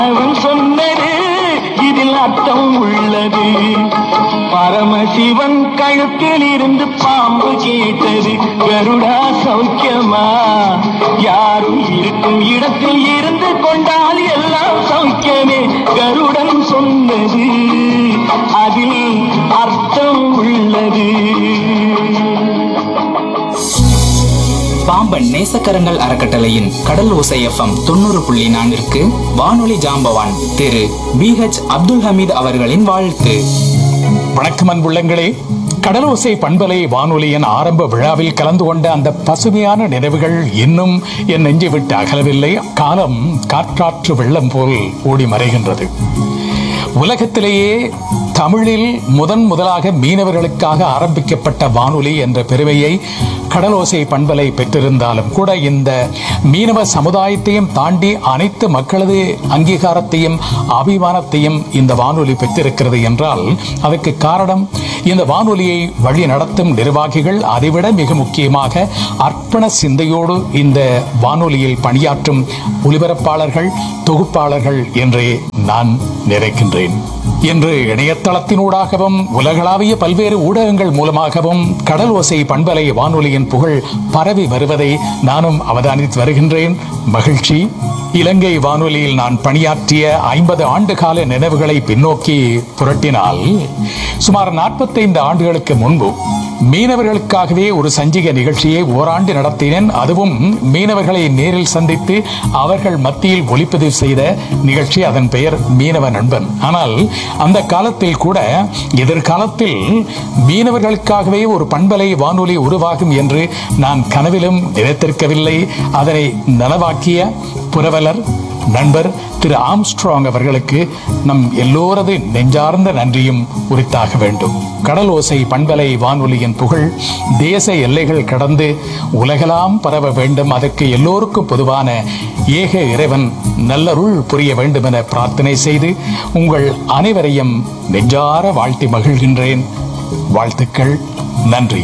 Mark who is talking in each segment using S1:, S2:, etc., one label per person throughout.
S1: அவன் சொன்னது இதில் அர்த்தம் உள்ளது பரமசிவன் கழுத்தில் இருந்து பாம்பு கேட்டது கருடா சௌக்கியமா யாரும் இருக்கும் இடத்தில் இருந்து கொண்டால் எல்லாம் சௌக்கியமே கருடன் சொன்னது அதில் அர்த்தம் உள்ளது
S2: பாம்பன் நேசக்கரங்கள் அறக்கட்டளையின் கடல் ஓசை எஃப்எம் தொண்ணூறு புள்ளி நான்கிற்கு வானொலி ஜாம்பவான் திரு பி ஹெச் அப்துல் ஹமீத் அவர்களின் வாழ்த்து
S3: வணக்கம் அன்புள்ளங்களே கடலோசை பண்பலை வானொலியின் ஆரம்ப விழாவில் கலந்து கொண்ட அந்த பசுமையான நினைவுகள் இன்னும் என் நெஞ்சை விட்டு அகலவில்லை காலம் காற்றாற்று வெள்ளம் போல் ஓடி மறைகின்றது உலகத்திலேயே தமிழில் முதன் முதலாக மீனவர்களுக்காக ஆரம்பிக்கப்பட்ட வானொலி என்ற பெருமையை கடலோசை பண்பலை பெற்றிருந்தாலும் கூட இந்த மீனவ சமுதாயத்தையும் தாண்டி அனைத்து மக்களது அங்கீகாரத்தையும் அபிமானத்தையும் இந்த வானொலி பெற்றிருக்கிறது என்றால் அதற்கு காரணம் இந்த வானொலியை வழி நடத்தும் நிர்வாகிகள் அதைவிட மிக முக்கியமாக அர்ப்பண சிந்தையோடு இந்த வானொலியில் பணியாற்றும் ஒலிபரப்பாளர்கள் தொகுப்பாளர்கள் என்றே நான் நினைக்கின்றேன் இன்று இணையதளத்தினூடாகவும் உலகளாவிய பல்வேறு ஊடகங்கள் மூலமாகவும் கடல் ஓசை பண்பலை வானொலியின் புகழ் பரவி வருவதை நானும் அவதானித்து வருகின்றேன் மகிழ்ச்சி இலங்கை வானொலியில் நான் பணியாற்றிய ஐம்பது ஆண்டு கால நினைவுகளை பின்னோக்கி புரட்டினால் சுமார் நாற்பத்தைந்து ஆண்டுகளுக்கு முன்பு மீனவர்களுக்காகவே ஒரு சஞ்சிக நிகழ்ச்சியை ஓராண்டு நடத்தினேன் அதுவும் மீனவர்களை நேரில் சந்தித்து அவர்கள் மத்தியில் ஒளிப்பதிவு செய்த நிகழ்ச்சி அதன் பெயர் மீனவ நண்பன் ஆனால் அந்த காலத்தில் கூட எதிர்காலத்தில் மீனவர்களுக்காகவே ஒரு பண்பலை வானொலி உருவாகும் என்று நான் கனவிலும் நினைத்திருக்கவில்லை அதனை நனவாக்கிய புரவலர் நண்பர் திரு ஆம்ஸ்ட்ராங் அவர்களுக்கு நம் எல்லோரது நெஞ்சார்ந்த நன்றியும் உரித்தாக வேண்டும் கடல் ஓசை பண்பலை வானொலியின் புகழ் தேச எல்லைகள் கடந்து உலகெல்லாம் பரவ வேண்டும் அதற்கு எல்லோருக்கும் பொதுவான ஏக இறைவன் நல்லருள் புரிய வேண்டும் என பிரார்த்தனை செய்து உங்கள் அனைவரையும் நெஞ்சார வாழ்த்தி மகிழ்கின்றேன் வாழ்த்துக்கள் நன்றி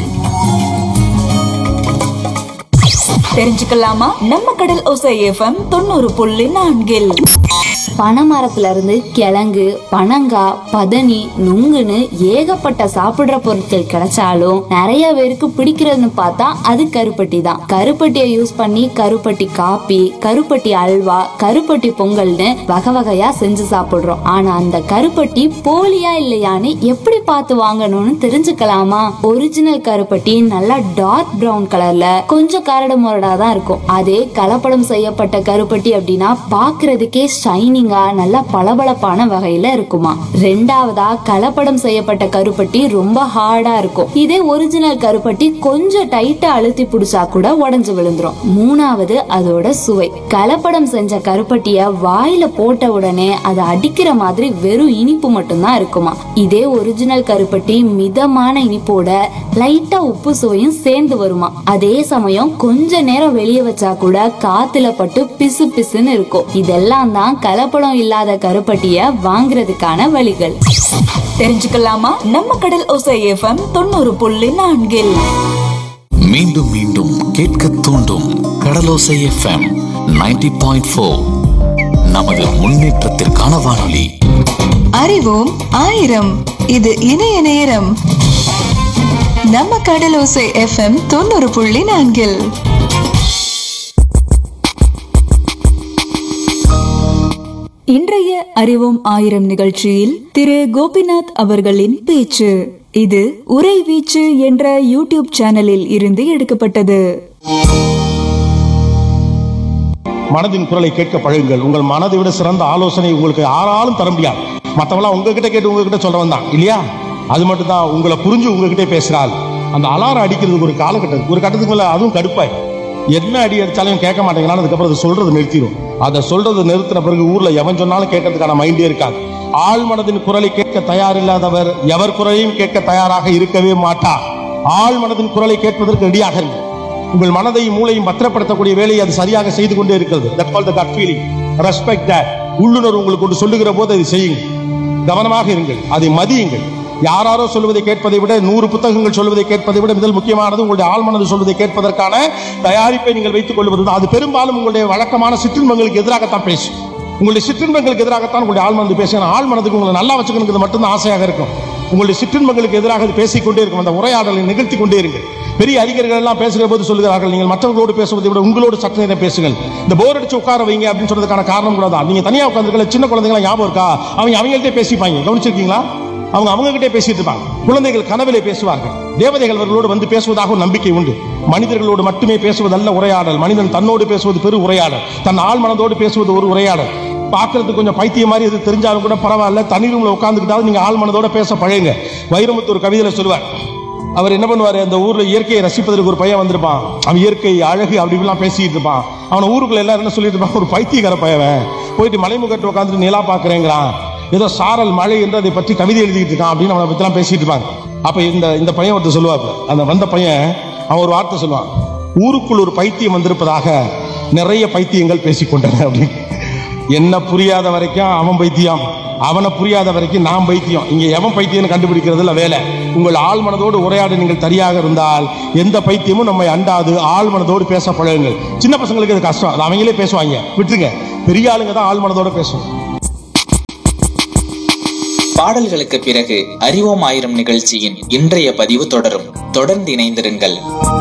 S4: தெரிஞ்சுக்கலாமா நம்ம கடல் ஓசை எஃப்எம் தொண்ணூறு புள்ளி நான்கில்
S5: பனைமரத்துல இருந்து கிழங்கு பனங்காய் பதனி நுங்குன்னு ஏகப்பட்ட சாப்பிடுற பொருட்கள் கிடைச்சாலும் நிறைய பேருக்கு பிடிக்கிறதுன்னு பார்த்தா அது கருப்பட்டி தான் கருப்பட்டியை யூஸ் பண்ணி கருப்பட்டி காப்பி கருப்பட்டி அல்வா கருப்பட்டி பொங்கல்னு வகை வகையா செஞ்சு சாப்பிடுறோம் ஆனா அந்த கருப்பட்டி போலியா இல்லையான்னு எப்படி பார்த்து வாங்கணும்னு தெரிஞ்சுக்கலாமா ஒரிஜினல் கருப்பட்டி நல்லா டார்க் பிரவுன் கலர்ல கொஞ்சம் கரடு முரடா தான் இருக்கும் அதே கலப்படம் செய்யப்பட்ட கருப்பட்டி அப்படின்னா பாக்குறதுக்கே ஷைனிங்கா நல்லா பளபளப்பான வகையில இருக்குமா ரெண்டாவதா கலப்படம் செய்யப்பட்ட கருப்பட்டி ரொம்ப ஹார்டா இருக்கும் இதே ஒரிஜினல் கருப்பட்டி கொஞ்சம் டைட்டா அழுத்தி பிடிச்சா கூட உடைஞ்சு விழுந்துரும் மூணாவது அதோட சுவை கலப்படம் செஞ்ச கருப்பட்டிய வாயில போட்ட உடனே அதை அடிக்கிற மாதிரி வெறும் இனிப்பு மட்டும்தான் இருக்குமா இதே ஒரிஜினல் கருப்பட்டி மிதமான இனிப்போட லைட்டா உப்பு சுவையும் சேர்ந்து வருமா அதே சமயம் கொஞ்ச நேரம் வெளியே வச்சா கூட காத்துல பட்டு பிசு பிசுன்னு இருக்கும் இதெல்லாம் தான் கலப்படம் இல்லாத கருப்பட்டிய வாங்குறதுக்கான வழிகள்
S4: தெரிஞ்சுக்கலாமா நம்ம கடல் ஓசை எஃப்எம் தொண்ணூறு புள்ளி நான்கில்
S6: மீண்டும் மீண்டும் கேட்க தூண்டும் கடலோசை எஃப்எம் 90.4 பாயிண்ட் ஃபோர் நமது முன்னேற்றத்திற்கான வானொலி
S7: அறிவோம் ஆயிரம் இது இணைய நேரம் நம்ம கடலோசை எஃப்எம் தொண்ணூறு புள்ளி நான்கில்
S4: இன்றைய அறிவோம் ஆயிரம் நிகழ்ச்சியில் திரு கோபிநாத் அவர்களின் பேச்சு இது உரை வீச்சு என்ற யூடியூப் சேனலில் இருந்து எடுக்கப்பட்டது
S8: மனதின் குரலை கேட்க பழகுங்கள் உங்கள் மனதை விட சிறந்த ஆலோசனை உங்களுக்கு யாராலும் தர முடியாது மற்றவங்களாம் உங்ககிட்ட கேட்டு உங்ககிட்ட சொல்ல வந்தான் இல்லையா அது மட்டும் தான் உங்களை புரிஞ்சு உங்ககிட்ட பேசுறாள் அந்த அலாரம் அடிக்கிறதுக்கு ஒரு காலகட்டம் ஒரு கட்டத்துக்கு மேல அதுவும் கடுப்பாய் என்ன அடி அடிச்சாலும் கேட்க மாட்டேங்கிறான் அதுக்கப்புறம் அதை சொல்றது நிறுத்திடும் அதை சொல்றது நிறுத்தின பிறகு ஊர்ல எவன் சொன்னாலும் கேட்கறதுக்கான மைண்டே இருக்காது ஆள் மனதின் குரலை கேட்க தயாரில்லாதவர் எவர் குரலையும் கேட்க தயாராக இருக்கவே மாட்டார் ஆள் மனதின் குரலை கேட்பதற்கு ரெடியாக இருங்கள் உங்கள் மனதையும் மூளையும் பத்திரப்படுத்தக்கூடிய வேலையை அது சரியாக செய்து கொண்டே இருக்கிறது that call the gut feeling respect that உள்ளுணர்வு உங்களுக்கு கொண்டு சொல்லுகிற போது அதை செய்யுங்கள் கவனமாக இருங்கள் அதை மதியுங்கள் யாராரோ சொல்வதை கேட்பதை விட நூறு புத்தகங்கள் சொல்வதை கேட்பதை விட முதல் முக்கியமானது உங்களுடைய ஆழ்மனது சொல்வதை கேட்பதற்கான தயாரிப்பை நீங்கள் வைத்துக் கொள்வது தான் அது பெரும்பாலும் உங்களுடைய வழக்கமான சிற்றின்பங்களுக்கு எதிராகத்தான் பேசும் உங்களுடைய சிற்றின்பங்களுக்கு எதிராகத்தான் உங்களுடைய ஆள் மனது பேசுகிறேன் ஆள் மனதுக்கு உங்களை நல்லா வச்சுக்கணுங்கிறது மட்டும்தான் ஆசையாக இருக்கும் உங்களுடைய சிற்றின்பங்களுக்கு எதிராக அது பேசிக்கொண்டே இருக்கும் அந்த உரையாடலை நிகழ்த்தி கொண்டே இருங்கள் பெரிய அதிகாரிகள் எல்லாம் பேசுகிற போது சொல்லுகிறார்கள் நீங்கள் மற்றவர்களோடு பேசுவதை விட உங்களோடு சற்று நேரம் பேசுங்கள் இந்த போர் அடிச்சு உட்கார வைங்க அப்படின்னு சொன்னதுக்கான காரணம் கூட தான் நீங்க தனியாக உட்காந்துருக்கல சின்ன குழந்தைங்களா ஞாபகம் இருக்கா அவங்க அவங்கள்ட்டே பேசிப்பாங்க கவனிச்சிருக்கீங்களா அவங்க அவங்க கிட்டே பேசிட்டு இருப்பாங்க குழந்தைகள் கனவிலே பேசுவார்கள் தேவதைகள் அவர்களோடு வந்து பேசுவதாக ஒரு நம்பிக்கை உண்டு மனிதர்களோடு மட்டுமே பேசுவதல்ல உரையாடல் மனிதன் தன்னோடு பேசுவது பெரு உரையாடல் தன் ஆள் மனதோடு பேசுவது ஒரு உரையாடல் பார்க்கறதுக்கு கொஞ்சம் பைத்தியம் மாதிரி இது தெரிஞ்சாலும் கூட பரவாயில்ல தனி ரூம்ல உட்காந்துக்கிட்டாலும் நீங்க ஆள் மனதோட பேச பழகுங்க வைரமுத்து ஒரு கவிதையில சொல்லுவார் அவர் என்ன பண்ணுவாரு அந்த ஊர்ல இயற்கையை ரசிப்பதற்கு ஒரு பையன் வந்திருப்பான் அவன் இயற்கை அழகு அப்படி இப்படிலாம் பேசிட்டு இருப்பான் அவனை ஊருக்குள்ள எல்லாரும் என்ன சொல்லிட்டு இருப்பான் ஒரு பைத்தியக்கார பையன் போயிட்டு மலைமுகட்டு உட்காந்துட்டு நிலா பாக்குறேங்கிறான் ஏதோ சாரல் மழை என்று அதை பற்றி கவிதை எழுதிட்டு இருக்கான் அப்படின்னு அவனை பத்திலாம் பேசிட்டு இருப்பாங்க அப்ப இந்த இந்த பையன் ஒருத்தர் சொல்லுவார் அந்த வந்த பையன் அவன் ஒரு வார்த்தை சொல்லுவான் ஊருக்குள் ஒரு பைத்தியம் வந்திருப்பதாக நிறைய பைத்தியங்கள் பேசிக்கொண்டன அப்படின்னு என்ன புரியாத வரைக்கும் அவன் பைத்தியம் அவனை புரியாத வரைக்கும் நான் பைத்தியம் இங்க எவன் பைத்தியம்னு கண்டுபிடிக்கிறதுல வேலை உங்கள் ஆள் மனதோடு உரையாட நீங்கள் சரியாக இருந்தால் எந்த பைத்தியமும் நம்மை அண்டாது ஆள் மனதோடு பேச பழகுங்கள் சின்ன பசங்களுக்கு இது கஷ்டம் அது அவங்களே பேசுவாங்க விட்டுருங்க பெரிய ஆளுங்க தான் ஆள் மனதோட பேசுவோம்
S2: பாடல்களுக்கு பிறகு அறிவோம் ஆயிரம் நிகழ்ச்சியின் இன்றைய பதிவு தொடரும் தொடர்ந்து இணைந்திருங்கள்